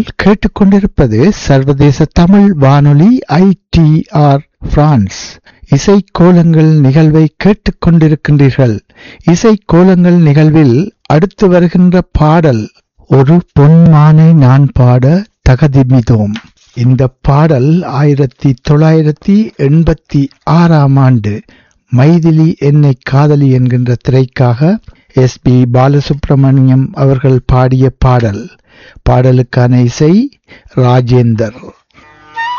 நீங்கள் கேட்டுக்கொண்டிருப்பது சர்வதேச தமிழ் வானொலி ஐடிஆர் பிரான்ஸ் இசை கோலங்கள் நிகழ்வை கேட்டுக்கொண்டிருக்கின்றீர்கள் இசை கோலங்கள் நிகழ்வில் அடுத்து வருகின்ற பாடல் ஒரு பொன்மானை நான் பாட தகதிமிதோம் இந்த பாடல் ஆயிரத்தி தொள்ளாயிரத்தி எண்பத்தி ஆறாம் ஆண்டு மைதிலி என்னை காதலி என்கின்ற திரைக்காக எஸ் பி பாலசுப்ரமணியம் அவர்கள் பாடிய பாடல் பாடலுக்கான இசை ராஜேந்தர்